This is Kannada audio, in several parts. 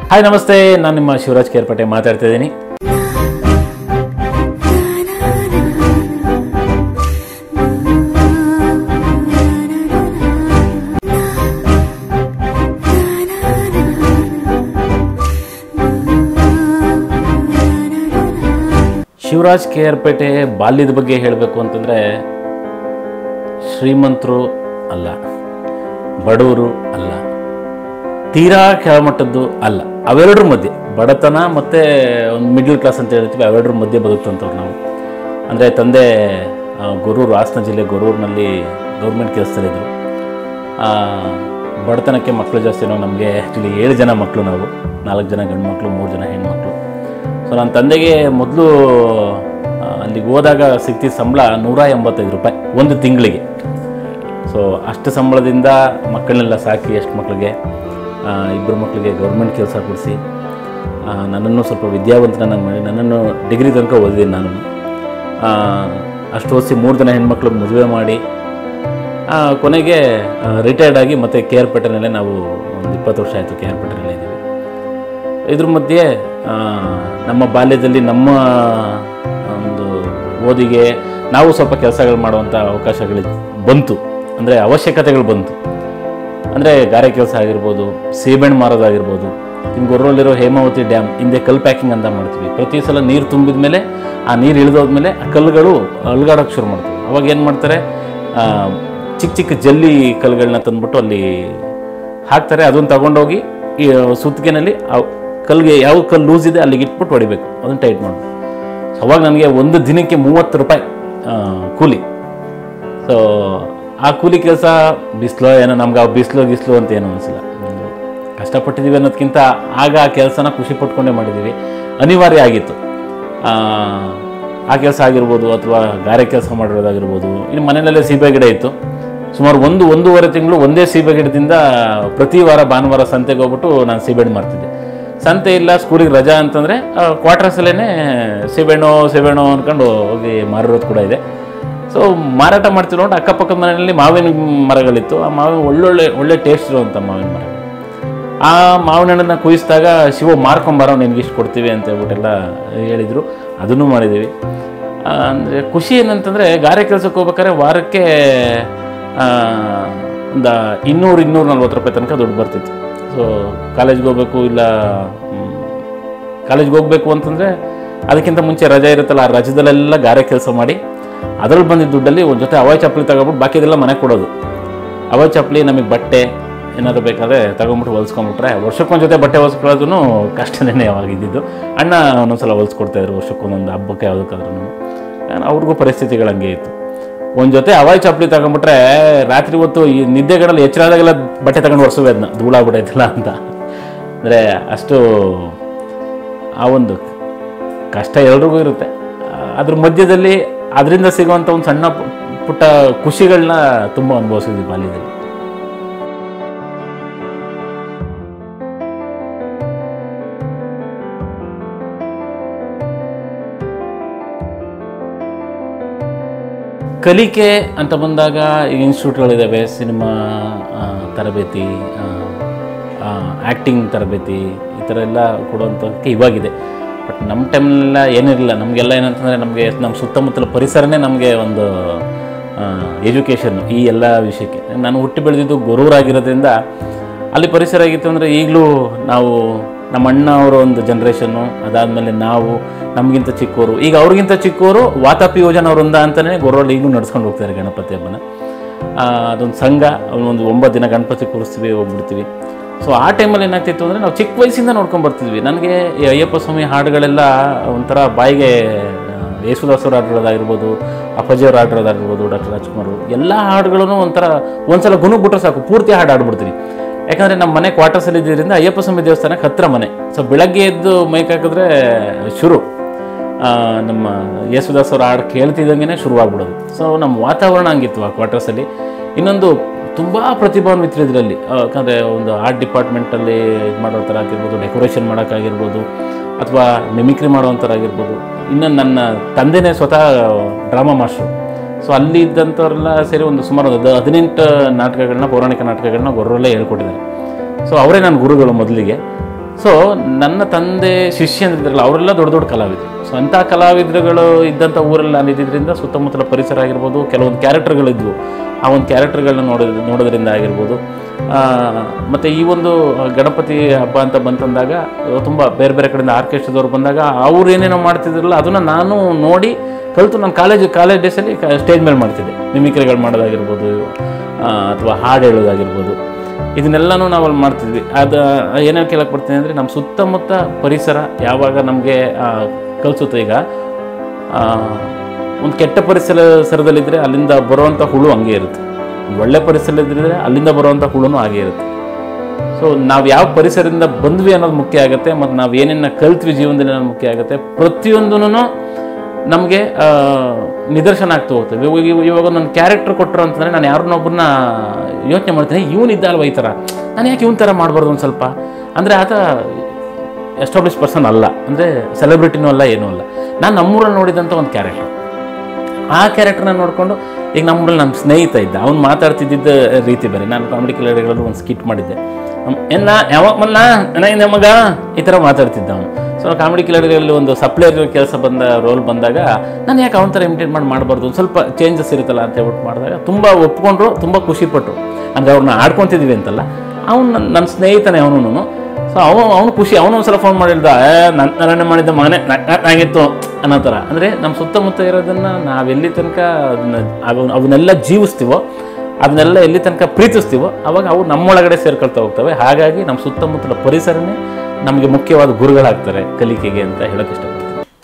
ಹಾಯ್ ನಮಸ್ತೆ ನಾನು ನಿಮ್ಮ ಶಿವರಾಜ್ ಕೇರ್ಪೇಟೆ ಮಾತಾಡ್ತಾ ಇದ್ದೀನಿ ಶಿವರಾಜ್ ಕೇರ್ಪೇಟೆ ಬಾಲ್ಯದ ಬಗ್ಗೆ ಹೇಳಬೇಕು ಅಂತಂದರೆ ಶ್ರೀಮಂತರು ಅಲ್ಲ ಬಡವರು ಅಲ್ಲ ತೀರಾ ಕೆಳಮಟ್ಟದ್ದು ಅಲ್ಲ ಅವೆರಡರ ಮಧ್ಯೆ ಬಡತನ ಮತ್ತು ಒಂದು ಮಿಡ್ಲ್ ಕ್ಲಾಸ್ ಅಂತ ಹೇಳ್ತೀವಿ ಅವೆರಡರ ಮಧ್ಯೆ ಬದುಕ್ತಂಥವ್ರು ನಾವು ಅಂದರೆ ತಂದೆ ಆ, ಗೊರೂರು ಹಾಸನ ಜಿಲ್ಲೆ ಗೊರೂರಿನಲ್ಲಿ ಗೌರ್ಮೆಂಟ್ ಕೆಲಸದಲ್ಲಿದ್ದರು ಬಡತನಕ್ಕೆ ಮಕ್ಕಳು ಜಾಸ್ತಿ ನಾವು ನಮಗೆ ಆ್ಯಕ್ಚುಲಿ ಏಳು ಜನ ಮಕ್ಕಳು ನಾವು ನಾಲ್ಕು ಜನ ಗಂಡು ಮಕ್ಕಳು ಮೂರು ಜನ ಹೆಣ್ಮಕ್ಳು ಸೊ ನನ್ನ ತಂದೆಗೆ ಮೊದಲು ಅಲ್ಲಿಗೆ ಹೋದಾಗ ಸಿಗ್ತಿದ್ದ ಸಂಬಳ ನೂರ ಎಂಬತ್ತೈದು ರೂಪಾಯಿ ಒಂದು ತಿಂಗಳಿಗೆ ಸೊ ಅಷ್ಟು ಸಂಬಳದಿಂದ ಮಕ್ಕಳನ್ನೆಲ್ಲ ಸಾಕಿ ಎಷ್ಟು ಮಕ್ಕಳಿಗೆ ಇಬ್ಬರು ಮಕ್ಕಳಿಗೆ ಗೌರ್ಮೆಂಟ್ ಕೆಲಸ ಕೊಡಿಸಿ ನನ್ನನ್ನು ಸ್ವಲ್ಪ ವಿದ್ಯಾವಂತನಾಗಿ ಮಾಡಿ ನನ್ನನ್ನು ಡಿಗ್ರಿ ತನಕ ಓದಿದ್ದೀನಿ ನಾನು ಆ, ಅಷ್ಟು ಓದಿಸಿ ಮೂರು ಜನ ಹೆಣ್ಮಕ್ಳಿಗೆ ಮದುವೆ ಮಾಡಿ ಆ, ಕೊನೆಗೆ ರಿಟೈರ್ಡ್ ಆಗಿ ಮತ್ತೆ ಕೆ ಆರ್ ಪೇಟೆನಲ್ಲೇ ನಾವು ಒಂದು ಇಪ್ಪತ್ತು ವರ್ಷ ಆಯಿತು ಕೆ ಆರ್ ಪೇಟೆನಲ್ಲೇ ಇದ್ದೀವಿ ಇದ್ರ ಮಧ್ಯೆ ಆ, ನಮ್ಮ ಬಾಲ್ಯದಲ್ಲಿ ನಮ್ಮ ಒಂದು ಓದಿಗೆ ನಾವು ಸ್ವಲ್ಪ ಕೆಲಸಗಳು ಮಾಡುವಂಥ ಅವಕಾಶಗಳು ಬಂತು ಅಂದರೆ ಅವಶ್ಯಕತೆಗಳು ಬಂತು ಅಂದರೆ ಗಾರೆ ಕೆಲಸ ಆಗಿರ್ಬೋದು ಸೀಬೆಹಣ್ಣು ಮಾರೋದಾಗಿರ್ಬೋದು ಇನ್ನು ಗೊರ್ರಲ್ಲಿರೋ ಹೇಮಾವತಿ ಡ್ಯಾಮ್ ಹಿಂದೆ ಕಲ್ ಪ್ಯಾಕಿಂಗ್ ಅಂತ ಮಾಡ್ತೀವಿ ಪ್ರತಿ ಸಲ ನೀರು ತುಂಬಿದ ಮೇಲೆ ಆ ನೀರು ಇಳಿದೋದ್ಮೇಲೆ ಆ ಕಲ್ಲುಗಳು ಅಲ್ಗಾಡೋಕ್ಕೆ ಶುರು ಮಾಡ್ತೀವಿ ಅವಾಗ ಏನು ಮಾಡ್ತಾರೆ ಆ, ಚಿಕ್ಕ ಚಿಕ್ಕ ಜಲ್ಲಿ ಕಲ್ಲುಗಳನ್ನ ತಂದ್ಬಿಟ್ಟು ಅಲ್ಲಿ ಹಾಕ್ತಾರೆ ಅದನ್ನು ತಗೊಂಡೋಗಿ ಈ ಸುತ್ತಿಗೆನಲ್ಲಿ ಆ ಕಲ್ಗೆ ಯಾವ ಕಲ್ಲು ಲೂಸ್ ಇದೆ ಅಲ್ಲಿಗೆ ಇಟ್ಬಿಟ್ಟು ಹೊಡಿಬೇಕು ಅದನ್ನು ಟೈಟ್ ಮಾಡಬೇಕು ಸೊ ಅವಾಗ ನನಗೆ ಒಂದು ದಿನಕ್ಕೆ ಮೂವತ್ತು ರೂಪಾಯಿ ಆ, ಕೂಲಿ ಸೊ ಆ ಕೂಲಿ ಕೆಲಸ ಬಿಸಿಲು ಏನೋ ನಮ್ಗೆ ಆ ಬಿಸಿಲು ಗಿಸ್ಲು ಅಂತ ಏನೂ ಅನಿಸಿಲ್ಲ ಕಷ್ಟಪಟ್ಟಿದ್ದೀವಿ ಅನ್ನೋದಕ್ಕಿಂತ ಆಗ ಆ ಕೆಲಸನ ಖುಷಿ ಪಟ್ಕೊಂಡೇ ಮಾಡಿದ್ದೀವಿ ಅನಿವಾರ್ಯ ಆಗಿತ್ತು ಆ, ಆ ಕೆಲಸ ಆಗಿರ್ಬೋದು ಅಥವಾ ಗಾರೆ ಕೆಲಸ ಮಾಡಿರೋದಾಗಿರ್ಬೋದು ಇನ್ನು ಮನೆಯಲ್ಲೇ ಸೀಬೆ ಗಿಡ ಇತ್ತು ಸುಮಾರು ಒಂದು ಒಂದೂವರೆ ತಿಂಗಳು ಒಂದೇ ಸೀಬೆ ಗಿಡದಿಂದ ಪ್ರತಿ ವಾರ ಭಾನುವಾರ ಸಂತೆಗೆ ಹೋಗ್ಬಿಟ್ಟು ನಾನು ಸೀಬೆಹಣ್ಣು ಮಾಡ್ತಿದ್ದೆ ಸಂತೆ ಇಲ್ಲ ಸ್ಕೂಲಿಗೆ ರಜಾ ಅಂತಂದರೆ ಕ್ವಾರ್ಟರ್ಸಲ್ಲೇ ಸೀಬೆಹಣ್ಣು ಸೀಬೆಹಣ್ಣು ಅಂದ್ಕೊಂಡು ಹೋಗಿ ಮಾರಿರೋದು ಕೂಡ ಇದೆ ಸೊ ಮಾರಾಟ ಮಾಡ್ತೀವಿ ನೋಡಿ ಅಕ್ಕಪಕ್ಕದ ಮನೆಯಲ್ಲಿ ಮಾವಿನ ಮರಗಳಿತ್ತು ಆ ಮಾವಿನ ಒಳ್ಳೊಳ್ಳೆ ಒಳ್ಳೆ ಟೇಸ್ಟ್ ಇರುವಂಥ ಮಾವಿನ ಮರ ಆ ಮಾವಿನ ಹಣ್ಣನ್ನ ಕುಯಿಸಿದಾಗ ಶಿವ ಮಾರ್ಕೊಂಬಾರೋ ನಿನ್ಗೆ ಇಷ್ಟು ಕೊಡ್ತೀವಿ ಅಂತ ಹೇಳ್ಬಿಟ್ಟೆಲ್ಲ ಹೇಳಿದರು ಅದನ್ನು ಮಾಡಿದ್ದೀವಿ ಅಂದರೆ ಖುಷಿ ಏನಂತಂದರೆ ಗಾರೆ ಕೆಲಸಕ್ಕೆ ಹೋಗ್ಬೇಕಾದ್ರೆ ವಾರಕ್ಕೆ ಆ, ಒಂದು ಇನ್ನೂರು ಇನ್ನೂರು ನಲ್ವತ್ತು ರೂಪಾಯಿ ತನಕ ದುಡ್ಡು ಬರ್ತಿತ್ತು ಸೊ ಕಾಲೇಜ್ಗೆ ಹೋಗ್ಬೇಕು ಇಲ್ಲ ಕಾಲೇಜ್ಗೆ ಹೋಗ್ಬೇಕು ಅಂತಂದರೆ ಅದಕ್ಕಿಂತ ಮುಂಚೆ ರಜೆ ಇರುತ್ತಲ್ಲ ಆ ರಜದಲ್ಲೆಲ್ಲ ಗಾರೆ ಕೆಲಸ ಮಾಡಿ ಅದ್ರಲ್ಲಿ ಬಂದಿದ್ದ ದುಡ್ಡಲ್ಲಿ ಒಂದು ಜೊತೆ ಅವಾಯ್ ಚಪ್ಪಲಿ ತಗೊಬಿಟ್ಟು ಬಾಕಿದೆಲ್ಲ ಮನೆಗೆ ಕೊಡೋದು ಅವಾಯ್ ಚಪ್ಪಲಿ ನಮಗೆ ಬಟ್ಟೆ ಏನಾದ್ರು ಬೇಕಾದ್ರೆ ತಗೊಂಬಿಟ್ಟು ಹೊಲ್ಸ್ಕೊಂಬಿಟ್ರೆ ವರ್ಷಕ್ಕೊಂದು ಜೊತೆ ಬಟ್ಟೆ ಹೊಲ್ಸ್ಕೊಳ್ಳೋದು ಕಷ್ಟನೇ ಯಾವಾಗಿದ್ದು ಅಣ್ಣ ಒಂದೊಂದ್ಸಲ ಹೊಲ್ಸ್ಕೊಡ್ತಾಯಿದ್ರು ವರ್ಷಕ್ಕೊಂದೊಂದು ಹಬ್ಬಕ್ಕೆ ಯಾವುದಕ್ಕಾದ್ರೂ ಅವ್ರಿಗೂ ಪರಿಸ್ಥಿತಿಗಳು ಹಂಗೆ ಇತ್ತು ಒಂದು ಜೊತೆ ಅವಾಯ್ ಚಪ್ಪಲಿ ತಗೊಂಬಿಟ್ರೆ ರಾತ್ರಿ ಹೊತ್ತು ಈ ನಿದ್ದೆಗಳಲ್ಲಿ ಎಚ್ಚರ ಆದಾಗೆಲ್ಲ ಬಟ್ಟೆ ತಗೊಂಡು ಒರೆಸುವೆ ಅದನ್ನ ಧೂಳಾಗ್ಬಿಟ್ಟೈತಿಲ್ಲ ಅಂತ ಅಂದರೆ ಅಷ್ಟು ಆ ಒಂದು ಕಷ್ಟ ಎಲ್ರಿಗೂ ಇರುತ್ತೆ ಆ, ಅದ್ರ ಮಧ್ಯದಲ್ಲಿ ಅದರಿಂದ ಸಿಗುವಂಥ ಒಂದು ಸಣ್ಣ ಪು- ಪುಟ್ಟ ಖುಷಿಗಳನ್ನ ತುಂಬ ಅನುಭವಿಸಿದ್ವಿ ಬಾಲ್ಯದಲ್ಲಿ ಕಲಿಕೆ ಅಂತ ಬಂದಾಗ ಈಗ ಇನ್ಸ್ಟಿಟ್ಯೂಟ್ಗಳಿದ್ದಾವೆ ಸಿನಿಮಾ ಆ, ತರಬೇತಿ ಆ್ಯಕ್ಟಿಂಗ್ ತರಬೇತಿ ಈ ಥರ ಎಲ್ಲ ಕೊಡುವಂಥದ್ದಕ್ಕೆ ಇವಾಗಿದೆ ಬಟ್ ನಮ್ಮ ಟೈಮ್ನೆಲ್ಲ ಏನಿರಲಿಲ್ಲ ನಮಗೆಲ್ಲ ಏನಂತಂದರೆ ನಮಗೆ ನಮ್ಮ ಸುತ್ತಮುತ್ತಲ ಪರಿಸರನೇ ನಮಗೆ ಒಂದು ಎಜುಕೇಷನ್ ಈ ಎಲ್ಲ ವಿಷಯಕ್ಕೆ ನಾನು ಹುಟ್ಟಿ ಬೆಳೆದಿದ್ದು ಗೊರೂರಾಗಿರೋದ್ರಿಂದ ಅಲ್ಲಿ ಪರಿಸರ ಆಗಿತ್ತು ಅಂದರೆ ಈಗಲೂ ನಾವು ನಮ್ಮ ಅಣ್ಣ ಅವರ ಒಂದು ಜನ್ರೇಷನ್ನು ಅದಾದಮೇಲೆ ನಾವು ನಮಗಿಂತ ಚಿಕ್ಕವರು ಈಗ ಅವ್ರಿಗಿಂತ ಚಿಕ್ಕವರು ವಾತಾಪಿ ಯೋಜನಾ ವೃಂದ ಅಂತಲೇ ಗೊರವಲ್ಲಿ ಈಗಲೂ ನಡ್ಸ್ಕೊಂಡು ಹೋಗ್ತಾರೆ ಗಣಪತಿ ಹಬ್ಬನ ಆ, ಅದೊಂದು ಸಂಘ ಒಂದು ಒಂಬತ್ತು ದಿನ ಗಣಪತಿ ಕೂರಿಸ್ತೀವಿ ಹೋಗ್ಬಿಡ್ತೀವಿ ಸೊ ಆ ಟೈಮಲ್ಲಿ ಏನಾಗ್ತಿತ್ತು ಅಂದರೆ ನಾವು ಚಿಕ್ಕ ವಯಸ್ಸಿಂದ ನೋಡ್ಕೊಂಡು ಬರ್ತಿದ್ವಿ ನನಗೆ ಈ ಅಯ್ಯಪ್ಪ ಸ್ವಾಮಿ ಹಾಡುಗಳೆಲ್ಲ ಒಂಥರ ಬಾಯಿಗೆ ಯೇಸುದಾಸರು ಹಾಡಿರೋದಾಗಿರ್ಬೋದು ಅಪ್ಪಾಜಿಯವ್ರು ಹಾಡಿರೋದಾಗಿರ್ಬೋದು ಡಾಕ್ಟರ್ ರಾಜ್ಕುಮಾರ್ ಎಲ್ಲ ಹಾಡುಗಳನ್ನು ಒಂಥರ ಒಂದ್ಸಲ ಗುಣಗ್ಬಿಟ್ರೆ ಸಾಕು ಪೂರ್ತಿ ಹಾಡು ಹಾಡ್ಬಿಡ್ತೀನಿ ಯಾಕಂದರೆ ನಮ್ಮ ಮನೆ ಕ್ವಾರ್ಟರ್ಸಲ್ಲಿ ಇದ್ದಿದ್ದರಿಂದ ಅಯ್ಯಪ್ಪ ಸ್ವಾಮಿ ದೇವಸ್ಥಾನಕ್ಕೆ ಹತ್ತಿರ ಮನೆ ಸೊ ಬೆಳಗ್ಗೆ ಎದ್ದು ಮೈಕ್ ಹಾಕಿದ್ರೆ ಶುರು ಆ, ನಮ್ಮ ಯೇಸುದಾಸ್ ಅವ್ರ ಹಾಡು ಕೇಳ್ತಿದ್ದಂಗೆ ಶುರುವಾಗ್ಬಿಡೋದು ಸೊ ನಮ್ಮ ವಾತಾವರಣ ಹಂಗಿತ್ತು ಆ ಕ್ವಾರ್ಟರ್ಸಲ್ಲಿ ಇನ್ನೊಂದು ತುಂಬ ಪ್ರತಿಭಾನ್ವಿತರು ಇದರಲ್ಲಿ ಯಾಕಂದರೆ ಒಂದು ಆರ್ಟ್ ಡಿಪಾರ್ಟ್ಮೆಂಟಲ್ಲಿ ಇದು ಮಾಡೋ ಥರ ಆಗಿರ್ಬೋದು ಡೆಕೋರೇಷನ್ ಮಾಡೋಕ್ಕಾಗಿರ್ಬೋದು ಅಥವಾ ಮಿಮಿಕ್ರಿ ಮಾಡೋವಂಥರಾಗಿರ್ಬೋದು ಇನ್ನು ನನ್ನ ತಂದೆನೇ ಸ್ವತಃ ಡ್ರಾಮಾ ಮಾಸ್ಟ್ರು ಸೊ ಅಲ್ಲಿ ಇದ್ದಂಥವ್ರೆಲ್ಲ ಸೇರಿ ಒಂದು ಸುಮಾರು ಒಂದು ಹದಿನೆಂಟು ನಾಟಕಗಳನ್ನ ಪೌರಾಣಿಕ ನಾಟಕಗಳನ್ನ ಗೊರ್ರಲ್ಲೇ ಹೇಳ್ಕೊಟ್ಟಿದ್ದಾರೆ ಸೊ ಅವರೇ ನನ್ನ ಗುರುಗಳು ಮೊದಲಿಗೆ ಸೊ ನನ್ನ ತಂದೆ ಶಿಷ್ಯಂದ್ರಿದ್ರಲ್ಲ ಅವರೆಲ್ಲ ದೊಡ್ಡ ದೊಡ್ಡ ಕಲಾವಿದರು ಸೊ ಅಂಥ ಕಲಾವಿದರುಗಳು ಇದ್ದಂಥ ಊರಲ್ಲಿ ನಾನು ಇದ್ದಿದ್ದರಿಂದ ಸುತ್ತಮುತ್ತಲ ಪರಿಸರ ಆಗಿರ್ಬೋದು ಕೆಲವೊಂದು ಕ್ಯಾರೆಕ್ಟರ್ಗಳಿದ್ವು ಆ ಒಂದು ಕ್ಯಾರೆಕ್ಟರ್ಗಳನ್ನ ನೋಡೋದ್ ನೋಡೋದ್ರಿಂದ ಆಗಿರ್ಬೋದು ಆ, ಮತ್ತು ಈ ಒಂದು ಗಣಪತಿ ಹಬ್ಬ ಅಂತ ಬಂತಂದಾಗ ತುಂಬ ಬೇರೆ ಬೇರೆ ಕಡೆಯಿಂದ ಆರ್ಕೆಸ್ಟ್ರಾದವ್ರು ಬಂದಾಗ ಅವ್ರು ಏನೇನೋ ಮಾಡ್ತಿದ್ರಲ್ಲ ಅದನ್ನು ನಾನು ನೋಡಿ ಕಲಿತು ನಾನು ಕಾಲೇಜ್ ಕಾಲೇಜ್ ಡೇಸಲ್ಲಿ ಸ್ಟೇಜ್ ಮೇಲೆ ಮಾಡ್ತಿದ್ದೆ ಮಿಮಿಕ್ರಿಗಳು ಮಾಡೋದಾಗಿರ್ಬೋದು ಅಥವಾ ಹಾಡು ಹೇಳೋದಾಗಿರ್ಬೋದು ಇದನ್ನೆಲ್ಲನೂ ನಾವು ಅಲ್ಲಿ ಮಾಡ್ತಿದ್ವಿ ಅದು ಏನೇನು ಕೇಳಕ್ಕೆ ಬರ್ತೀನಿ ಅಂದರೆ ನಮ್ಮ ಸುತ್ತಮುತ್ತ ಪರಿಸರ ಯಾವಾಗ ನಮಗೆ ಕಲಿಸುತ್ತೆ ಈಗ ಆ, ಒಂದು ಕೆಟ್ಟ ಪರಿಸರ ಸರದಲ್ಲಿದ್ದರೆ ಅಲ್ಲಿಂದ ಬರುವಂಥ ಹುಳು ಹಂಗೆ ಇರುತ್ತೆ ಒಂದು ಒಳ್ಳೆ ಪರಿಸರದಲ್ಲಿದ್ದರೆ ಅಲ್ಲಿಂದ ಬರುವಂಥ ಹುಳುನೂ ಹಾಗೆ ಇರುತ್ತೆ ಸೊ ನಾವು ಯಾವ ಪರಿಸರದಿಂದ ಬಂದ್ವಿ ಅನ್ನೋದು ಮುಖ್ಯ ಆಗುತ್ತೆ ಮತ್ತು ನಾವು ಏನೇನ ಕಲ್ತ್ವಿ ಜೀವನದಲ್ಲಿ ಅನ್ನೋದು ಮುಖ್ಯ ಆಗುತ್ತೆ ಪ್ರತಿಯೊಂದೂ ನಮಗೆ ನಿದರ್ಶನ ಆಗ್ತಾ ಹೋಗ್ತದೆ ಇವಾಗ ಇವ- ಇವಾಗ ನನ್ನ ಕ್ಯಾರೆಕ್ಟರ್ ಕೊಟ್ಟರು ಅಂತಂದರೆ ನಾನು ಯಾರನ್ನೊಬ್ಬರನ್ನ ಯೋಚನೆ ಮಾಡ್ತೀನಿ ಇವನು ಇದ್ದಲ್ವ ಈ ಥರ ನಾನು ಯಾಕೆ ಇವನ್ ಥರ ಮಾಡಬಾರ್ದು ಒಂದು ಸ್ವಲ್ಪ ಅಂದರೆ ಆತ ಎಸ್ಟಾಬ್ಲಿಷ್ ಪರ್ಸನ್ ಅಲ್ಲ ಅಂದರೆ ಸೆಲೆಬ್ರಿಟಿನೂ ಅಲ್ಲ ಏನೂ ಅಲ್ಲ ನಾನು ನಮ್ಮೂರಲ್ಲಿ ನೋಡಿದಂಥ ಒಂದು ಕ್ಯಾರೆಕ್ಟರ್ ಆ ಕ್ಯಾರೆಕ್ಟರ್ನ ನೋಡಿಕೊಂಡು ಈಗ ನಮ್ಮೂರಲ್ಲಿ ನನ್ನ ಸ್ನೇಹಿತ ಇದ್ದ ಅವ್ನು ಮಾತಾಡ್ತಿದ್ದ ರೀತಿ ಬೇರೆ ನಾನು ಕಾಮಿಡಿ ಕಿಲಡಿಗಳಲ್ಲಿ ಒಂದು ಸ್ಕಿಟ್ ಮಾಡಿದ್ದೆ ಅಮ್- ಎನ್ನ ಯಾವಾಗ ಮಲ್ಲ ನನ್ನ ಮಗ ಈ ಥರ ಮಾತಾಡ್ತಿದ್ದ ಅವನು ಸೊ ಕಾಮಿಡಿ ಕಿಲಡಿಗಳಲ್ಲಿ ಒಂದು ಸಪ್ಲೈಯರ್ ಕೆಲಸ ಬಂದ ರೋಲ್ ಬಂದಾಗ ನಾನು ಯಾಕೆ ಅವನ ಥರ ಇಮಿಟೇಟ್ ಮಾಡಿ ಮಾಡಬಾರ್ದು ಒಂದು ಸ್ವಲ್ಪ ಚೇಂಜಸ್ ಇರುತ್ತಲ್ಲ ಅಂತ ಹೇಳ್ಬಿಟ್ಟು ಮಾಡಿದಾಗ ತುಂಬ ಒಪ್ಕೊಂಡ್ರು ತುಂಬ ಖುಷಿಪಟ್ಟರು ಅಂದರೆ ಅವ್ರನ್ನ ಆಡ್ಕೊತಿದ್ವಿ ಅಂತಲ್ಲ ಅವ್ನು ನನ್ನ ನನ್ನ ಸ್ನೇಹಿತನೇ ಅವನು ಸೊ ಅವನು ಅವನು ಖುಷಿ ಅವನು ಒಂದ್ಸಲ ಫೋನ್ ಮಾಡಿದ್ದ ಏ ನನ್ನ ಥರನೇ ಮಾಡಿದ್ದ ಮಗನೇ ಆಗಿತ್ತು ಅನ್ನೋ ಥರ ಅಂದರೆ ನಮ್ಮ ಸುತ್ತಮುತ್ತ ಇರೋದನ್ನು ನಾವೆಲ್ಲಿ ತನಕ ಅದನ್ನ ಅವು- ಅವನ್ನೆಲ್ಲ ಜೀವಿಸ್ತೀವೋ ಅದನ್ನೆಲ್ಲ ಎಲ್ಲಿ ತನಕ ಪ್ರೀತಿಸ್ತೀವೋ ಅವಾಗ ಅವು ನಮ್ಮೊಳಗಡೆ ಸೇರ್ಕೊಳ್ತಾ ಹೋಗ್ತವೆ ಹಾಗಾಗಿ ನಮ್ಮ ಸುತ್ತಮುತ್ತಲ ಪರಿಸರನೇ ನಮಗೆ ಮುಖ್ಯವಾದ ಗುರುಗಳಾಗ್ತಾರೆ ಕಲಿಕೆಗೆ ಅಂತ ಹೇಳೋಕೆ ಇಷ್ಟಪಡ್ತೀನಿ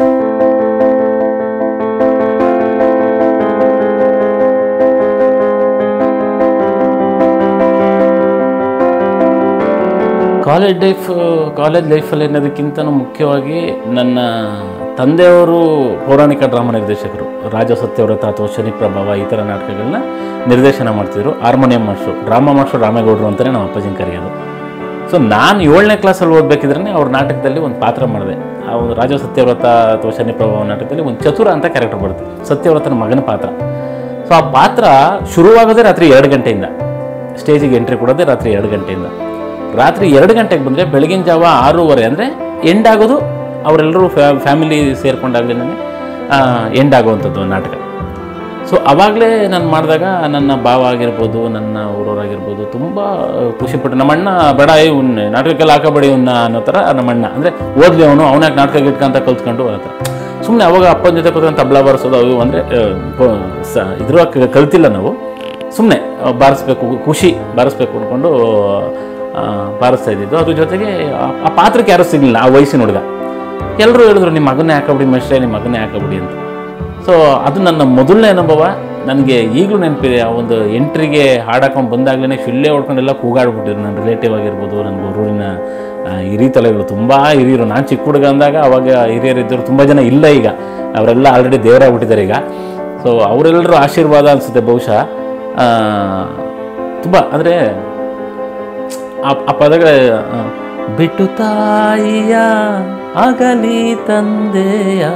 ಕಾಲೇಜ್ ಲೈಫ್ ಕಾಲೇಜ್ ಲೈಫಲ್ಲಿ ಅನ್ನೋದಕ್ಕಿಂತ ಮುಖ್ಯವಾಗಿ ನನ್ನ ತಂದೆಯವರು ಪೌರಾಣಿಕ ಡ್ರಾಮಾ ನಿರ್ದೇಶಕರು ರಾಜ ಸತ್ಯವ್ರತ ಅಥವಾ ಶನಿ ಪ್ರಭಾವ ಈ ಥರ ನಾಟಕಗಳನ್ನ ನಿರ್ದೇಶನ ಮಾಡ್ತಿದ್ರು ಹಾರ್ಮೋನಿಯಂ ಮಾಸ್ಟ್ರು ಡ್ರಾಮಾ ಮಾಸ್ಟ್ರು ರಾಮೇಗೌಡರು ಅಂತಲೇ ನಮ್ಮ ಅಪ್ಪಾಜಿನ ಕರೆಯೋದು ಸೊ ನಾನು ಏಳನೇ ಕ್ಲಾಸಲ್ಲಿ ಓದಬೇಕಿದ್ರೆ ಅವ್ರ ನಾಟಕದಲ್ಲಿ ಒಂದು ಪಾತ್ರ ಮಾಡಿದೆ ಆ ಒಂದು ರಾಜ ಸತ್ಯವ್ರತ ಅಥವಾ ಶನಿ ಪ್ರಭಾವ ನಾಟಕದಲ್ಲಿ ಒಂದು ಚತುರ ಅಂತ ಕ್ಯಾರೆಕ್ಟರ್ ಬರುತ್ತೆ ಸತ್ಯವ್ರತನ ಮಗನ ಪಾತ್ರ ಸೊ ಆ ಪಾತ್ರ ಶುರುವಾಗೋದೇ ರಾತ್ರಿ ಎರಡು ಗಂಟೆಯಿಂದ ಸ್ಟೇಜಿಗೆ ಎಂಟ್ರಿ ಕೊಡೋದೇ ರಾತ್ರಿ ಎರಡು ಗಂಟೆಯಿಂದ ರಾತ್ರಿ ಎರಡು ಗಂಟೆಗೆ ಬಂದರೆ ಬೆಳಗಿನ ಜಾವ ಆರೂವರೆ ಅಂದರೆ ಎಂಡ್ ಆಗೋದು ಅವರೆಲ್ಲರೂ ಫ್ಯಾ ಫ್ಯಾಮಿಲಿ ಸೇರ್ಕೊಂಡಾಗಲೇ ಎಂಡ್ ಆಗುವಂಥದ್ದು ನಾಟಕ ಸೊ ಅವಾಗಲೇ ನಾನು ಮಾಡಿದಾಗ ನನ್ನ ಭಾವ ಆಗಿರ್ಬೋದು ನನ್ನ ಊರವರಾಗಿರ್ಬೋದು ತುಂಬ ಖುಷಿಪಟ್ಟು ನಮ್ಮ ಅಣ್ಣ ಬೇಡ ಇವನ್ನ ನಾಟಕಕ್ಕೆಲ್ಲ ಹಾಕಬೇಡಿ ಇವನ್ನ ಅನ್ನೋ ಥರ ನಮ್ಮ ಅಣ್ಣ ಅಂದರೆ ಓದ್ಲಿ ಅವನು ಅವನಾಗ ನಾಟಕ ಗಿಟ್ಕಂತ ಕಲ್ತ್ಕೊಂಡು ಆ ಥರ ಸುಮ್ಮನೆ ಅವಾಗ ಅಪ್ಪನ ಜೊತೆ ಕೂತ್ಕೊಂಡು ತಬಲ ಬಾರಿಸೋದು ಅವು ಅಂದರೆ ಇದ್ರೊಳಗೆ ಕಲ್ತಿಲ್ಲ ನಾವು ಸುಮ್ಮನೆ ಬಾರಿಸ್ಬೇಕು ಖುಷಿ ಬಾರಿಸ್ಬೇಕು ಅಂದ್ಕೊಂಡು ಆ, ಬಾರಿಸ್ತಾ ಇದ್ದಿದ್ದು ಅದ್ರ ಜೊತೆಗೆ ಆ- ಆ ಪಾತ್ರಕ್ಕೆ ಯಾರೂ ಸಿಗಲಿಲ್ಲ ಆ ವಯಸ್ಸಿನ ಹುಡುಗ ಎಲ್ಲರೂ ಹೇಳಿದ್ರು ನಿಮ್ಮ ಮಗನ್ನೇ ಹಾಕಬಿಡಿ ಮೇಷ್ಟ್ರೆ ನಿಮ್ಮ ಮಗನ್ನೇ ಹಾಕಬಿಡಿ ಅಂತ ಸೊ ಅದು ನನ್ನ ಮೊದಲನೇ ಅನುಭವ ನನಗೆ ಈಗಲೂ ನೆನಪಿದೆ ಆ ಒಂದು ಎಂಟ್ರಿಗೆ ಹಾಡಾಕೊಂಡು ಬಂದಾಗಲೇ ಶಿಳ್ಳೆ ಹೊಡ್ಕೊಂಡೆಲ್ಲ ಕೂಗಾಡ್ಬಿಟ್ಟಿದ್ರು ನನ್ನ ರಿಲೇಟಿವ್ ಆಗಿರ್ಬೋದು ನನ್ನ ಊರಿನ ಆ, ಹಿರಿ ತಲೆಗಳು ತುಂಬ ಹಿರಿಯರು ನಾನು ಚಿಕ್ಕ ಹುಡುಗ ಅಂದಾಗ ಅವಾಗ ಹಿರಿಯರಿದ್ದರು ತುಂಬ ಜನ ಇಲ್ಲ ಈಗ ಅವರೆಲ್ಲ ಆಲ್ರೆಡಿ ದೇವರಾಗ್ಬಿಟ್ಟಿದ್ದಾರೆ ಈಗ ಸೊ ಅವರೆಲ್ಲರೂ ಆಶೀರ್ವಾದ ಅನಿಸುತ್ತೆ ಬಹುಶಃ ತುಂಬ ಅಂದರೆ ಆ ಆ ಪದಗಳ ಆ, ಬಿಟ್ಟು ತಾಯಿಯ ಅಗಲಿ ತಂದೆಯ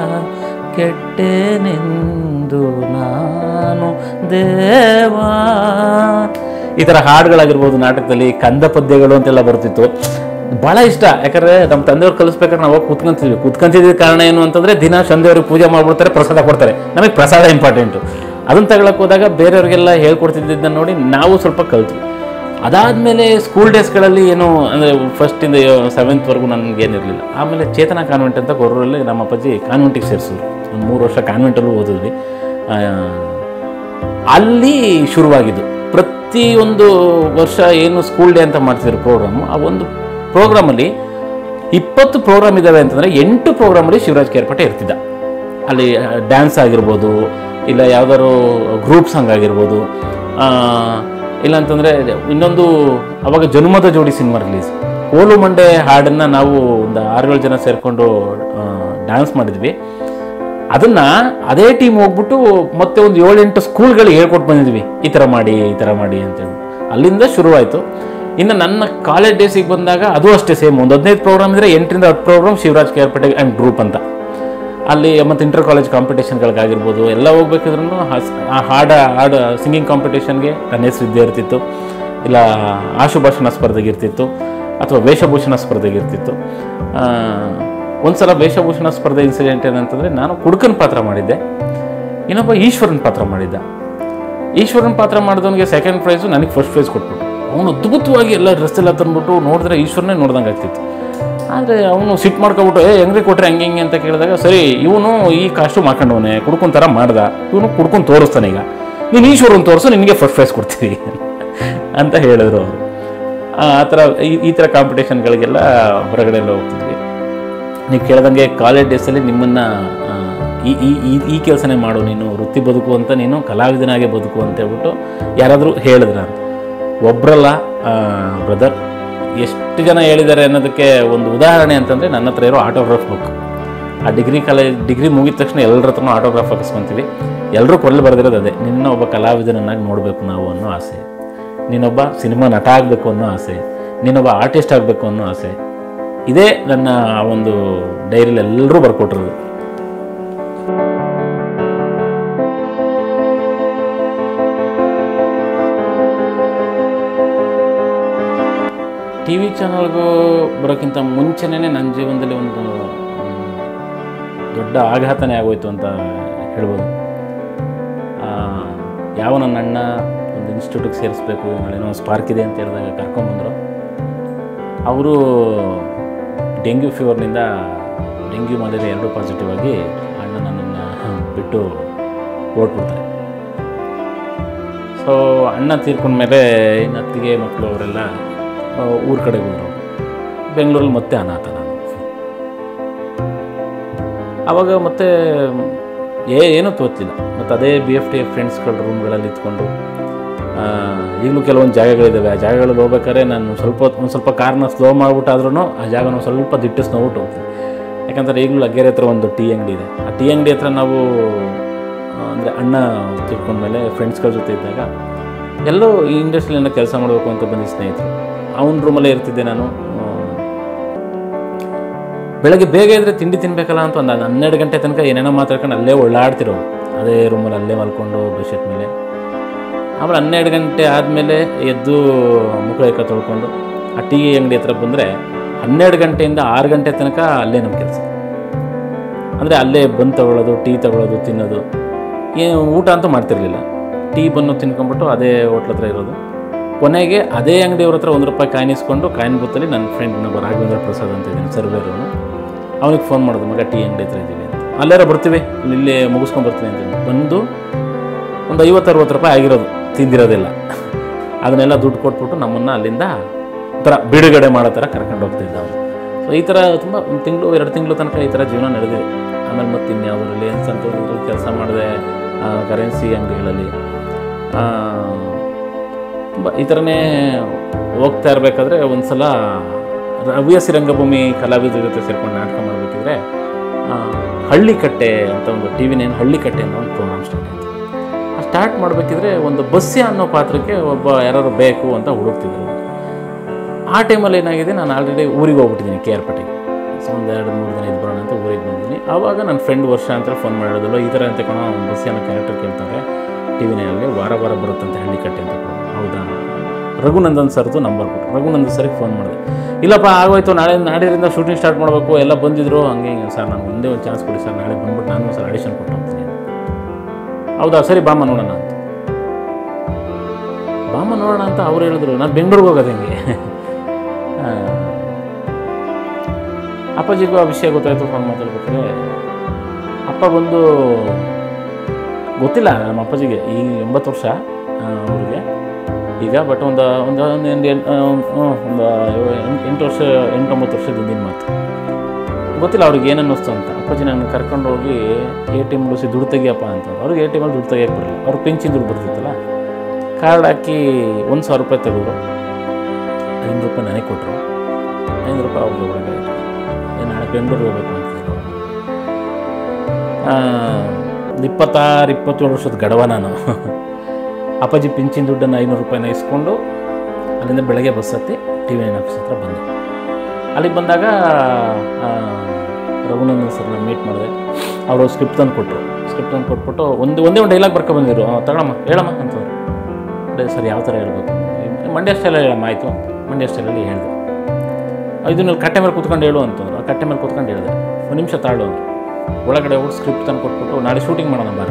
ಕೆಟ್ಟೆನೆಂದು ನಾನು ದೇವಾ ಈ ಥರ ಹಾಡುಗಳಾಗಿರ್ಬೋದು ನಾಟಕದಲ್ಲಿ ಕಂದ ಪದ್ಯಗಳು ಅಂತೆಲ್ಲ ಬರ್ತಿತ್ತು ಭಾಳ ಇಷ್ಟ ಯಾಕಂದ್ರೆ ನಮ್ಮ ತಂದೆಯವ್ರು ಕಲಿಸ್ಬೇಕಾದ್ರೆ ನಾವು ಹೋಗಿ ಕೂತ್ಕೊಂತಿದ್ವಿ ಕೂತ್ಕೊಂತಿದ್ದ ಕಾರಣ ಏನು ಅಂತಂದ್ರೆ ದಿನ ಸಂಜೆಯವ್ರಿಗೆ ಪೂಜೆ ಮಾಡ್ಬಿಡ್ತಾರೆ ಪ್ರಸಾದ ಕೊಡ್ತಾರೆ ನಮಗೆ ಪ್ರಸಾದ ಇಂಪಾರ್ಟೆಂಟು ಅದನ್ನ ತಗೊಳಕ್ ಹೋದಾಗ ಬೇರೆಯವ್ರಿಗೆಲ್ಲ ಹೇಳ್ಕೊಡ್ತಿದ್ದನ್ನ ನೋಡಿ ನಾವು ಸ್ವಲ್ಪ ಕಲ್ತ್ವಿ ಅದಾದಮೇಲೆ ಸ್ಕೂಲ್ ಡೇಸ್ಗಳಲ್ಲಿ ಏನು ಅಂದರೆ ಫಸ್ಟಿಂದ ಸೆವೆಂತ್ವರೆಗೂ ನನಗೇನಿರಲಿಲ್ಲ ಆಮೇಲೆ ಚೇತನ ಕಾನ್ವೆಂಟ್ ಅಂತ ಗೊರೂರಲ್ಲಿ ನಮ್ಮ ಅಪ್ಪಾಜಿ ಕಾನ್ವೆಂಟಿಗೆ ಸೇರಿಸಿದ್ರು ಒಂದು ಮೂರು ವರ್ಷ ಕಾನ್ವೆಂಟಲ್ಲೂ ಓದಿದ್ವಿ ಆ, ಅಲ್ಲಿ ಶುರುವಾಗಿದ್ದು ಪ್ರತಿಯೊಂದು ವರ್ಷ ಏನು ಸ್ಕೂಲ್ ಡೇ ಅಂತ ಮಾಡ್ತಿದ್ರು ಪ್ರೋಗ್ರಾಮು ಆ ಒಂದು ಪ್ರೋಗ್ರಾಮಲ್ಲಿ ಇಪ್ಪತ್ತು ಪ್ರೋಗ್ರಾಮ್ ಇದ್ದಾವೆ ಅಂತಂದರೆ ಎಂಟು ಪ್ರೋಗ್ರಾಮಲ್ಲಿ ಶಿವರಾಜ್ ಕೇರ್ಪಟ್ಟೆ ಇರ್ತಿದ್ದ ಅಲ್ಲಿ ಡ್ಯಾನ್ಸ್ ಆಗಿರ್ಬೋದು ಇಲ್ಲ ಯಾವ್ದಾದ್ರು ಗ್ರೂಪ್ ಸಾಂಗ್ ಆಗಿರ್ಬೋದು ಆ, ಇಲ್ಲ ಅಂತಂದರೆ ಇನ್ನೊಂದು ಅವಾಗ ಜನ್ಮದ ಜೋಡಿ ಸಿನಿಮಾ ರಿಲೀಸ್ ಓಲು ಮಂಡೆ ಹಾಡನ್ನು ನಾವು ಒಂದು ಆರೇಳು ಜನ ಸೇರಿಕೊಂಡು ಡ್ಯಾನ್ಸ್ ಮಾಡಿದ್ವಿ ಅದನ್ನ ಅದೇ ಟೀಮ್ ಹೋಗ್ಬಿಟ್ಟು ಮತ್ತೆ ಒಂದು ಏಳೆಂಟು ಸ್ಕೂಲ್ಗಳಿಗೆ ಹೇಳ್ಕೊಟ್ಟು ಬಂದಿದ್ವಿ ಈ ಥರ ಮಾಡಿ ಈ ಥರ ಮಾಡಿ ಅಂತೇಳಿ ಅಲ್ಲಿಂದ ಶುರುವಾಯಿತು ಇನ್ನು ನನ್ನ ಕಾಲೇಜ್ ಡೇಸಿಗೆ ಬಂದಾಗ ಅದು ಅಷ್ಟೇ ಸೇಮ್ ಒಂದು ಹದಿನೈದು ಪ್ರೋಗ್ರಾಮ್ ಇದ್ರೆ ಎಂಟರಿಂದ ಹತ್ತು program Shivaraj Kerpete and group ಅಂತ ಅಲ್ಲಿ ಮತ್ತು ಇಂಟರ್ ಕಾಲೇಜ್ ಕಾಂಪಿಟೇಷನ್ಗಳಿಗಾಗಿರ್ಬೋದು ಎಲ್ಲ ಹೋಗ್ಬೇಕಿದ್ರೂ ಆ ಹಾಡ ಹಾಡು ಸಿಂಗಿಂಗ್ ಕಾಂಪಿಟೇಷನ್ಗೆ ನನ್ನ ಹೆಸರು ಇದ್ದೇ ಇರ್ತಿತ್ತು ಇಲ್ಲ ಆಶುಭಾಷಣ ಸ್ಪರ್ಧೆಗೆ ಇರ್ತಿತ್ತು ಅಥವಾ ವೇಷಭೂಷಣ ಸ್ಪರ್ಧೆಗೆ ಇರ್ತಿತ್ತು ಆ, ಒಂದ್ಸಲ ವೇಷಭೂಷಣ ಸ್ಪರ್ಧೆ ಇನ್ಸಿಡೆಂಟ್ ಏನಂತಂದರೆ ನಾನು ಕುಡುಕನ ಪಾತ್ರ ಮಾಡಿದ್ದೆ ಇನ್ನೊಬ್ಬ ಈಶ್ವರನ ಪಾತ್ರ ಮಾಡಿದ್ದ ಈಶ್ವರನ ಪಾತ್ರ ಮಾಡಿದವನಿಗೆ ಸೆಕೆಂಡ್ ಪ್ರೈಸು ನನಗೆ ಫಸ್ಟ್ ಪ್ರೈಸ್ ಕೊಟ್ಬಿಟ್ಟು ಅವನು ಅದ್ಭುತವಾಗಿ ಎಲ್ಲ ಡ್ರೆಸ್ ಎಲ್ಲ ತಂದ್ಬಿಟ್ಟು ನೋಡಿದ್ರೆ ಈಶ್ವರನೇ ನೋಡ್ದಂಗೆ ಆಗ್ತಿತ್ತು ಆದರೆ ಅವನು ಸಿಟ್ ಮಾಡ್ಕೊಬಿಟ್ಟು ಏ ಹೆಂಗ್ರಿ ಕೊಟ್ರೆ ಹಂಗೆ ಹಿಂಗೆ ಅಂತ ಕೇಳಿದಾಗ ಸರಿ ಇವನು ಈ ಕಾಸ್ಟ್ಯೂಮ್ ಹಾಕೊಂಡವನೇ ಕುಡ್ಕೊಂಡ್ ಥರ ಮಾಡ್ದ ಇವನು ಕುಡ್ಕೊಂಡು ತೋರಿಸ್ತಾನೆ ಈಗ ನೀನು ಈಶ್ವರನ್ ತೋರಿಸು ನಿನಗೆ ಫಸ್ಟ್ ಪ್ರೈಸ್ ಕೊಡ್ತೀವಿ ಅಂತ ಹೇಳಿದ್ರು ಅವರು ಆ ಥರ ಈ- ಈ ಥರ ಕಾಂಪಿಟೇಷನ್ಗಳಿಗೆಲ್ಲ ಹೊರಗಡೆ ಎಲ್ಲ ಹೋಗ್ತಿದ್ವಿ ನೀವು ಕೇಳ್ದಂಗೆ ಕಾಲೇಜ್ ಡೇಸಲ್ಲಿ ನಿಮ್ಮನ್ನು ಈ ಈ ಈ- ಈ ಕೆಲಸನೇ ಮಾಡು ನೀನು ವೃತ್ತಿ ಬದುಕು ಅಂತ ನೀನು ಕಲಾವಿದನಾಗೆ ಬದುಕು ಅಂತ ಹೇಳ್ಬಿಟ್ಟು ಯಾರಾದರೂ ಹೇಳಿದ್ರ ಅಂತ ಒಬ್ರಲ್ಲ ಬ್ರದರ್ ಎಷ್ಟು ಜನ ಹೇಳಿದ್ದಾರೆ ಅನ್ನೋದಕ್ಕೆ ಒಂದು ಉದಾಹರಣೆ ಅಂತಂದರೆ ನನ್ನ ಹತ್ರ ಇರೋ ಆಟೋಗ್ರಾಫ್ ಬುಕ್ ಆ ಡಿಗ್ರಿ ಕಾಲೇಜ್ ಡಿಗ್ರಿ ಮುಗಿದ ತಕ್ಷಣ ಎಲ್ಲರ ಹತ್ರನೂ ಆಟೋಗ್ರಾಫ್ ಹಾಕಿಸ್ಕೊಂತೀವಿ ಎಲ್ಲರೂ ಕೊರಲು ಬರೆದಿರೋದು ಅದೇ ನಿನ್ನ ಒಬ್ಬ ಕಲಾವಿದನನ್ನಾಗಿ ನೋಡಬೇಕು ನಾವು ಅನ್ನೋ ಆಸೆ ನೀನೊಬ್ಬ ಸಿನಿಮಾ ನಟ ಆಗಬೇಕು ಅನ್ನೋ ಆಸೆ ನೀನೊಬ್ಬ ಆರ್ಟಿಸ್ಟ್ ಆಗಬೇಕು ಅನ್ನೋ ಆಸೆ ಇದೇ ನನ್ನ ಆ ಒಂದು ಡೈರಿಲಿ ಎಲ್ಲರೂ ಬರ್ಕೊಟ್ಟಿರೋದು ಟಿ ವಿ ಚಾನಲ್ಗೂ ಬರೋಕ್ಕಿಂತ ಮುಂಚೆನೇ ನನ್ನ ಜೀವನದಲ್ಲಿ ಒಂದು ಮ್, ದೊಡ್ಡ ಆಘಾತನೇ ಆಗೋಯ್ತು ಅಂತ ಹೇಳ್ಬೋದು ಆ, ಯಾವ ನನ್ನ ಅಣ್ಣ ಒಂದು ಇನ್ಸ್ಟಿಟ್ಯೂಟಿಗೆ ಸೇರಿಸ್ಬೇಕು ನಾಳೇನೋ ಸ್ಪಾರ್ಕ್ ಇದೆ ಅಂತ ಹೇಳಿದಾಗ ಕರ್ಕೊಂಬಂದರು ಅವರು ಡೆಂಗ್ಯೂ ಫೀವರ್ನಿಂದ ಡೆಂಗ್ಯೂ ಮಲೇರಿಯಾ ಎರಡೂ ಪಾಸಿಟಿವ್ ಆಗಿ ಅಣ್ಣ ನನ್ನನ್ನು ಬಿಟ್ಟು ಓಡ್ಬಿಡ್ತಾರೆ ಸೊ ಅಣ್ಣ ತೀರ್ಕೊಂಡ್ಮೇಲೆ ಇನ್ನು ಅತ್ತಿಗೆ ಮಕ್ಕಳು ಅವರೆಲ್ಲ ಊರ ಕಡೆಗೆ ಹೋದರು ಬೆಂಗಳೂರಲ್ಲಿ ಮತ್ತೆ ಅನಾಥ ನಾನು ಆವಾಗ ಮತ್ತೆ ಏ ಏನೂ ತೋಚಲಿಲ್ಲ ಮತ್ತು ಅದೇ ಬಿ ಎಫ್ ಟಿ ಫ್ರೆಂಡ್ಸ್ಗಳ ರೂಮ್ಗಳಲ್ಲಿ ಇದ್ಕೊಂಡು ಆ, ಈಗಲೂ ಕೆಲವೊಂದು ಜಾಗಗಳಿದ್ದಾವೆ ಆ ಜಾಗಗಳಲ್ಲಿ ಹೋಗ್ಬೇಕಾದ್ರೆ ನಾನು ಸ್ವಲ್ಪ ಹೊತ್ತು- ಒಂದು ಸ್ವಲ್ಪ ಕಾರ್ನ ಸ್ಲೋ ಮಾಡ್ಬಿಟ್ಟಾದ್ರೂ ಆ ಜಾಗನ ಸ್ವಲ್ಪ ದಿಟ್ಟಿಸ್ ನೋಡ್ಬಿಟ್ಟು ಹೋಗ್ತೀನಿ ಯಾಕಂದರೆ ಈಗಲೂ ಲಗ್ಗೆರೆ ಹತ್ರ ಒಂದು ಟೀ ಅಂಗಡಿ ಇದೆ ಆ ಟೀ ಅಂಗಡಿ ಹತ್ರ ನಾವು ಅಂದರೆ ಅಣ್ಣ ತಿಳ್ಕೊಂಡ್ಮೇಲೆ ಫ್ರೆಂಡ್ಸ್ಗಳ ಜೊತೆ ಇದ್ದಾಗ ಎಲ್ಲೋ ಈ ಇಂಡಸ್ಟ್ರಿಯಿಂದ ಕೆಲಸ ಮಾಡಬೇಕು ಅಂತ ಬಂದಿದ್ದ ಸ್ನೇಹಿತರು ಅವನ ರೂಮಲ್ಲೇ ಇರ್ತಿದ್ದೆ ನಾನು ಆ, ಬೆಳಗ್ಗೆ ಬೇಗ ಇದ್ರೆ ತಿಂಡಿ ತಿನ್ಬೇಕಲ್ಲ ಅಂತ ಒಂದು ಹನ್ನೆರಡು ಗಂಟೆ ತನಕ ಏನೇನೋ ಮಾತಾಡ್ಕೊಂಡು ಅಲ್ಲೇ ಒಳ್ಳಾಡ್ತಿರೋ ಅದೇ ರೂಮಲ್ಲಿ ಅಲ್ಲೇ ಮಲ್ಕೊಂಡು ಬೆಡ್ಶೀಟ್ ಮೇಲೆ ಆಮೇಲೆ ಹನ್ನೆರಡು ಗಂಟೆ ಆದಮೇಲೆ ಎದ್ದು ಮುಖ ಏಕ ತೊಳ್ಕೊಂಡು ಆ ಟೀ ಅಂಗಡಿ ಹತ್ರ ಬಂದರೆ ಹನ್ನೆರಡು ಗಂಟೆಯಿಂದ ಆರು ಗಂಟೆ ತನಕ ಅಲ್ಲೇ ನಮ್ಮ ಕೆಲಸ ಅಂದರೆ ಅಲ್ಲೇ ಬಂದು ತಗೊಳ್ಳೋದು ಟೀ ತಗೊಳ್ಳೋದು ತಿನ್ನೋದು ಏನು ಊಟ ಅಂತೂ ಮಾಡ್ತಿರ್ಲಿಲ್ಲ ಟೀ ಬನ್ನು ತಿನ್ಕೊಂಬಿಟ್ಟು ಅದೇ ಹೋಟ್ಲ ಹತ್ರ ಇರೋದು ಕೊನೆಗೆ ಅದೇ ಅಂಗಡಿಯವ್ರ ಹತ್ರ ಒಂದು ರೂಪಾಯಿ ಕಾಯಿನ್ ಇಸ್ಕೊಂಡು ಕಾಯಿನ್ ಬುತ್ತಲ್ಲಿ ನನ್ನ ಫ್ರೆಂಡ್ ಇನ್ನೊಬ್ಬ ರಾಘವೇಂದ್ರ ಪ್ರಸಾದ್ ಅಂತ ಇದ್ದೀನಿ ಸರ್ವೇರು ಅವನಿಗೆ ಫೋನ್ ಮಾಡೋದು ಮಗ ಟೀ ಅಂಗಡಿ ಹತ್ರ ಇದ್ದೀವಿ ಅಂತ ಅಲ್ಲಾರ ಬರ್ತೀವಿ ಅಲ್ಲಿ ಇಲ್ಲೇ ಮುಗಿಸ್ಕೊಂಡು ಬರ್ತೀನಿ ಅಂತ ಬಂದು ಒಂದು ಐವತ್ತು ಅರವತ್ತು ರೂಪಾಯಿ ಆಗಿರೋದು ತಿಂದಿರೋದಿಲ್ಲ ಅದನ್ನೆಲ್ಲ ದುಡ್ಡು ಕೊಟ್ಬಿಟ್ಟು ನಮ್ಮನ್ನು ಅಲ್ಲಿಂದ ಒಂಥರ ಬಿಡುಗಡೆ ಮಾಡೋ ಥರ ಕರ್ಕೊಂಡು ಹೋಗ್ತಿದ್ದ ಅವನು ಸೊ ಈ ಥರ ತುಂಬ ಒಂದು ತಿಂಗಳು ಎರಡು ತಿಂಗಳು ತನಕ ಈ ಥರ ಜೀವನ ನಡೆದಿದೆ ಆಮೇಲೆ ಮತ್ತೆ ಇನ್ಯಾವುದು ರಿಲಯನ್ಸ್ ಅಂತ ಒಂದು ಕೆಲಸ ಮಾಡಿದೆ ಕರೆನ್ಸಿ ಅಂಗಡಿಗಳಲ್ಲಿ ತುಂಬ ಈ ಥರನೇ ಹೋಗ್ತಾ ಇರಬೇಕಾದ್ರೆ ಒಂದು ಸಲ ಹವ್ಯಾಸಿ ರಂಗಭೂಮಿ ಕಲಾವಿದರ ಜೊತೆ ಸೇರ್ಕೊಂಡು ನಾಟಕ ಮಾಡಬೇಕಿದ್ರೆ ಹಳ್ಳಿಕಟ್ಟೆ ಅಂತ ಒಂದು ಟಿ ವಿ ನೇನು ಹಳ್ಳಿಕಟ್ಟೆ ಅನ್ನೋ ಒಂದು ಪ್ರೋಗ್ರಾಮ್ ಸ್ಟಾರ್ಟ್ ಆಯಿತು ಆ ಸ್ಟಾರ್ಟ್ ಮಾಡಬೇಕಿದ್ರೆ ಒಂದು ಬಸ್ಸೆ ಅನ್ನೋ ಪಾತ್ರಕ್ಕೆ ಒಬ್ಬ ಯಾರು ಬೇಕು ಅಂತ ಹುಡುಕ್ತಿದ್ರು ಆ ಟೈಮಲ್ಲಿ ಏನಾಗಿದೆ ನಾನು ಆಲ್ರೆಡಿ ಊರಿಗೆ ಹೋಗ್ಬಿಟ್ಟಿದ್ದೀನಿ ಕೆ ಆರ್ ಪೇಟೆಗೆ ಸೊ ಒಂದು ಎರಡು ಮೂರು ದಿನ ಇದು ಬರೋಣ ಅಂತ ಊರಿಗೆ ಬಂದಿದ್ದೀನಿ ಆವಾಗ ನನ್ನ ಫ್ರೆಂಡ್ ವರ್ಷ ಅಂತ ಫೋನ್ ಮಾಡಿರೋದಿಲ್ಲ ಈ ಥರ ಅಂತ ಕಣೋ ಬಸ್ಸಿ ಅನ್ನೋ ಕ್ಯಾರೆಕ್ಟರ್ ಕೇಳ್ತಾರೆ ಟಿ ವಿನಲ್ಲಿ ವಾರ ವಾರ ಬರುತ್ತಂತೆ ಹಳ್ಳಿಕಟ್ಟೆ ಅಂತ ಕೊಡು. ಹೌದಾ ರಘುನಂದನ್ ಸರ್ದು ನಂಬರ್ ಕೊಟ್ಟು ರಘುನಂದನ್ ಸರ್ಗೆ ಫೋನ್ ಮಾಡಿದೆ ಇಲ್ಲಪ್ಪ ಆಗೋಯ್ತು ನಾಳೆ ನಾಡಿರಿಂದ ಶೂಟಿಂಗ್ ಸ್ಟಾರ್ಟ್ ಮಾಡಬೇಕು ಎಲ್ಲ ಬಂದಿದ್ರು ಹಂಗೆ ಹಿಂಗೆ ಸರ್ ನನಗೆ ಒಂದೇ ಒಂದು ಚಾನ್ಸ್ ಕೊಡಿ ಸರ್ ನಾಳೆ ಬಂದ್ಬಿಟ್ಟು ನಾನು ಸರ್ ಆಡಿಷನ್ ಕೊಟ್ಟು ಹೋಗ್ತೀನಿ ಹೌದಾ ಸರಿ ಬಾಮ್ಮ ನೋಡೋಣ ಅಂತ ಬಾಮ್ಮ ನೋಡೋಣ ಅಂತ ಅವ್ರು ಹೇಳಿದ್ರು ನಾನು ಬೆಂಗಳೂರಿಗೆ ಹೋಗೋದು ಹೆಂಗೆ ಆ, ಅಪ್ಪಾಜಿಗೂ ಆ ವಿಷಯ ಗೊತ್ತಾಯ್ತು ಫೋನ್ ಮಾತಾಡ್ಬೇಕಾದ್ರೆ ಅಪ್ಪ ಬಂದು ಗೊತ್ತಿಲ್ಲ ನಮ್ಮ ಅಪ್ಪಾಜಿಗೆ ಈಗ ಎಂಬತ್ತು ವರ್ಷ ಆ, ಅವ್ರಿಗೆ ಈಗ ಬಟ್ ಒಂದು ಒಂದು ಒಂದು ಒಂದು ಎಂಟು ಒಂದು ಎಂಟು- ಎಂಟು ವರ್ಷ ಎಂಟೊಂಬತ್ತು ವರ್ಷದ ಹಿಂದಿನ ಮಾತು ಗೊತ್ತಿಲ್ಲ ಅವ್ರಿಗೆ ಏನು ಅನ್ನಿಸ್ತು ಅಂತ ಅಪ್ಪಾಜಿ ನಾನು ಕರ್ಕೊಂಡು ಹೋಗಿ ಎ ಟಿ ಎಮ್ ಉಳಿಸಿ ದುಡ್ಡು ತೆಗಿಯಪ್ಪ ಅಂತ ಅವ್ರಿಗೆ ಎ ಟಿ ಎಮಲ್ಲಿ ದುಡ್ಡು ತೆಗಿಯಕ್ಕೆ ಬರಲ್ಲ ಅವ್ರು ಪಿಂಚಿನ ದುಡ್ಡು ಬರ್ತಿತ್ತಲ್ಲ ಕಾರ್ಡ್ ಹಾಕಿ ಒಂದು ಸಾವಿರ ರೂಪಾಯಿ ತೆಗೆದ್ರು ಐನೂರು ರೂಪಾಯಿ ನನಗೆ ಕೊಟ್ಟರು ಐನೂರು ರೂಪಾಯಿ ಅವ್ರಿಗೆ ಒಳಗೆ ಇಟ್ಟು. ಏ, ನಾಳೆ ಬೆಂಗಳೂರಿಗೆ ಹೋಗ್ಬೇಕು ಅಂತಿದ್ರು ಒಂದು ಇಪ್ಪತ್ತಾರು ಇಪ್ಪತ್ತೇಳು ವರ್ಷದ ಗಡವ ನಾನು ಅಪ್ಪಾಜಿ ಪಿಂಚಿನ ದುಡ್ಡನ್ನು ಐನೂರು ರೂಪಾಯಿನ ಇಸ್ಕೊಂಡು ಅಲ್ಲಿಂದ ಬೆಳಗ್ಗೆ ಬಸ್ ಹತ್ತಿ ಟಿ ವಿ ನೈನ್ ಆಫೀಸ್ ಹತ್ರ ಬಂದೆ ಅಲ್ಲಿಗೆ ಬಂದಾಗ ಆ, ರಘುನಂದನ್ ಸರ್ನ ಮೀಟ್ ಮಾಡಿದೆ ಅವರು ಸ್ಕ್ರಿಪ್ಟ್ ತಂದು ಕೊಟ್ಟರು ಸ್ಕ್ರಿಪ್ಟ್ ತಂದು ಕೊಟ್ಬಿಟ್ಟು ಒಂದು ಒಂದೇ ಒಂದು ಡೈಲಾಗ್ ಬರ್ಕೊ ಬಂದಿದ್ರು "ಆ, ತಗೊಳಮ್ಮ ಹೇಳಮ್ಮ ಅಂತಂದ್ರು ಅದೇ ಸರ್ ಯಾವ ಥರ ಹೇಳ್ಬೇಕು ಮಂಡ್ಯ ಸ್ಟೈಲಲ್ಲಿ ಹೇಳಮ್ಮ ಆಯಿತು ಮಂಡ್ಯ ಸ್ಟೈಲಲ್ಲಿ ಹೇಳಿದೆ ಇದನ್ನಲ್ಲಿ ಕಟ್ಟೆ ಮೇಲೆ ಕೂತ್ಕೊಂಡು ಹೇಳು ಅಂತಂದ್ರು ಆ ಕಟ್ಟೆ ಮೇಲೆ ಕೂತ್ಕೊಂಡು ಹೇಳಿದೆ ಒಂದು ನಿಮಿಷ ತಾಳು ಅಂದರು ಒಳಗಡೆ ಹೋಗಿ ಸ್ಕ್ರಿಪ್ಟ್ ತಂದು ಕೊಟ್ಬಿಟ್ಟು ನಾಳೆ ಶೂಟಿಂಗ್ ಮಾಡೋಣ ಬಾರೋ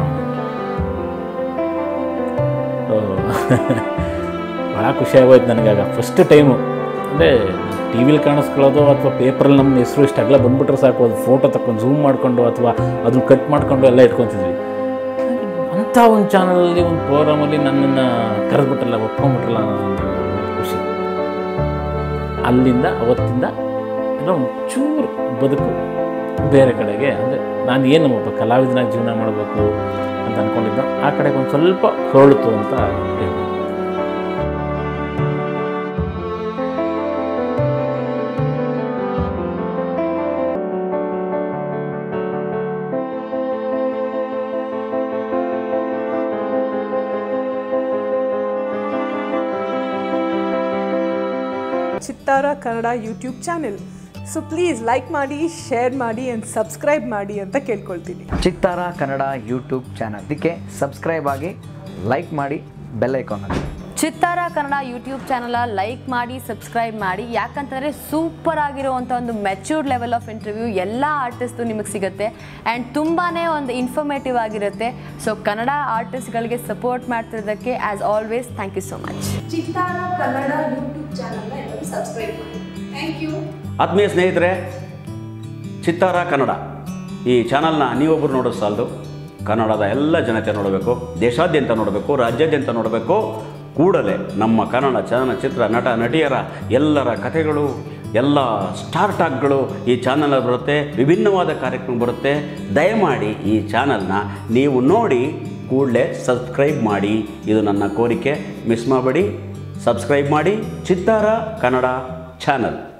ಭಾಳ ಖುಷಿ ಆಗೋಯ್ತು ನನಗಾಗ ಫಸ್ಟ್ ಟೈಮು ಅಂದರೆ ಟಿ ವಿಲಿ ಕಾಣಿಸ್ಕೊಳ್ಳೋದು ಅಥವಾ ಪೇಪರಲ್ಲಿ ನಮ್ಮ ಹೆಸರು ಇಷ್ಟು ಅಗಲ ಬಂದ್ಬಿಟ್ರೆ ಸಾಕು ಅದು ಫೋಟೋ ತಗೊಂಡು ಝೂಮ್ ಮಾಡಿಕೊಂಡು ಅಥವಾ ಅದನ್ನ ಕಟ್ ಮಾಡಿಕೊಂಡು ಎಲ್ಲ ಇಟ್ಕೊತಿದ್ವಿ ಅಂಥ ಒಂದು ಚಾನಲಲ್ಲಿ ಒಂದು ಪ್ರೋಗ್ರಾಮಲ್ಲಿ ನನ್ನನ್ನು ಕರೆದ್ಬಿಟ್ರಲ್ಲ ಒಪ್ಕೊಂಡ್ಬಿಟ್ರಲ್ಲ ಅನ್ನೋ ಒಂದು ಖುಷಿ ಅಲ್ಲಿಂದ ಅವತ್ತಿಂದ ಎಲ್ಲ ಒಂಚೂರು ಬದುಕು ಬೇರೆ ಕಡೆಗೆ ಅಂದರೆ ನಾನು ಏನು ಒಬ್ಬ ಕಲಾವಿದನಾಗಿ ಜೀವನ ಮಾಡಬೇಕು ಅಂತ ಅಂದ್ಕೊಂಡಿದ್ದೋ ಆ ಕಡೆಗೆ ಒಂದು ಸ್ವಲ್ಪ ಹೊರಳಿತು ಅಂತ ಹೇಳ್ಬೋದು Chittara Kannada YouTube channel so please like ಮಾಡಿ ಶೇರ್ ಮಾಡಿ ಆ್ಯಂಡ್ ಸಬ್ಸ್ಕ್ರೈಬ್ ಮಾಡಿ ಅಂತ ಕೇಳ್ಕೊಳ್ತೀನಿ ಚಿತ್ತಾರ ಕನ್ನಡ ಯೂಟ್ಯೂಬ್ ಚಾನಲ್ ಇದಕ್ಕೆ ಸಬ್ಸ್ಕ್ರೈಬ್ ಆಗಿ ಲೈಕ್ ಮಾಡಿ ಬೆಲ್ ಐಕಾನ್ ಅಲ್ಲಿ Chittara Kannada YouTube channel like ಮಾಡಿ ಸಬ್ಸ್ಕ್ರೈಬ್ ಮಾಡಿ ಯಾಕಂತಂದರೆ ಸೂಪರ್ ಆಗಿರುವಂಥ ಒಂದು ಮೆಚ್ಯೂರ್ಡ್ ಲೆವೆಲ್ ಆಫ್ ಇಂಟರ್ವ್ಯೂ ಎಲ್ಲ ಆರ್ಟಿಸ್ಟು ನಿಮಗೆ ಸಿಗುತ್ತೆ ಆ್ಯಂಡ್ ತುಂಬಾ ಒಂದು ಇನ್ಫಾರ್ಮೇಟಿವ್ ಆಗಿರುತ್ತೆ ಸೊ ಕನ್ನಡ ಆರ್ಟಿಸ್ಟ್ಗಳಿಗೆ ಸಪೋರ್ಟ್ ಮಾಡ್ತಿರೋದಕ್ಕೆ as always thank you so much Chittara Kannada YouTube ಚಾನಲ್ನ ಎಲ್ಲರೂ ಸಬ್ಸ್ಕ್ರೈಬ್ ಮಾಡಿ ಥ್ಯಾಂಕ್ ಯು ಆತ್ಮೀಯ ಸ್ನೇಹಿತರೆ ಚಿತ್ತಾರ ಕನ್ನಡ ಈ ಚಾನಲ್ನ ನೀವೊಬ್ಬರು ನೋಡೋದು ಸಾಲದು ಕನ್ನಡದ ಎಲ್ಲ ಜನತೆ ನೋಡಬೇಕು ದೇಶಾದ್ಯಂತ ನೋಡಬೇಕು ರಾಜ್ಯಾದ್ಯಂತ ನೋಡಬೇಕು ಕೂಡಲೇ ನಮ್ಮ ಕನ್ನಡ ಚಲನಚಿತ್ರ ನಟ ನಟಿಯರ ಎಲ್ಲರ ಕಥೆಗಳು ಎಲ್ಲ ಸ್ಟಾರ್ ಟಾಕ್ಗಳು ಈ ಚಾನಲಲ್ಲಿ ಬರುತ್ತೆ ವಿಭಿನ್ನವಾದ ಕಾರ್ಯಕ್ರಮ ಬರುತ್ತೆ ದಯಮಾಡಿ ಈ ಚಾನಲ್ನ ನೀವು ನೋಡಿ ಕೂಡಲೇ ಸಬ್ಸ್ಕ್ರೈಬ್ ಮಾಡಿ ಇದು ನನ್ನ ಕೋರಿಕೆ ಮಿಸ್ ಮಾಡಬೇಡಿ ಸಬ್ಸ್ಕ್ರೈಬ್ ಮಾಡಿ ಚಿತ್ತಾರ ಕನ್ನಡ ಚಾನಲ್